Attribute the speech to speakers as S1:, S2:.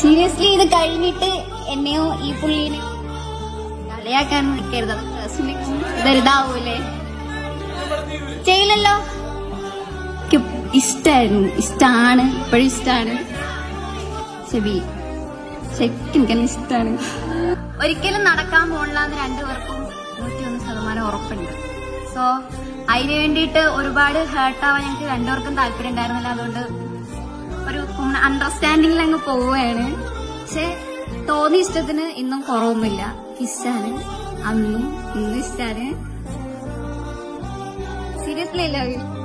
S1: seriously ഇത് കഴിഞ്ഞിട്ട് എന്നെയോ ഈ പുള്ളീനെയോ കളിയാക്കാൻ നിൽക്കരുത് പേഴ്സണലി വലുതാവൂലേ ചെയ്യില്ലല്ലോ എനിക്ക് ഇഷ്ടായിരുന്നു ഇഷ്ടാണ് ഇപ്പോഴും ഇഷ്ടാണ് ശബി ശരിക്കും എനിക്കെന്നെ ഇഷ്ടാണ് ഒരിക്കലും നടക്കാൻ പോണില്ലാന്ന് രണ്ടുപേർക്കും നൂറ്റിയൊന്ന് ശതമാനം ഉറപ്പുണ്ട് സോ അതിന് വേണ്ടിയിട്ട് ഒരുപാട് ഹേർട്ടാവാൻ ഞങ്ങൾക്ക് രണ്ടുപേർക്കും താല്പര്യം ഉണ്ടായിരുന്നില്ല അതുകൊണ്ട് ഒരു അണ്ടർസ്റ്റാൻഡിങ്ങിൽ അങ്ങ് പോവുകയാണ് പക്ഷെ തോന്നിയ ഇഷ്ടത്തിന് ഇന്നും കുറവൊന്നുമില്ല ഇഷ്ടാണ് അന്നും ഇന്നും ഇഷ്ടാണ് സീരിയസ്ലി ലവ് യു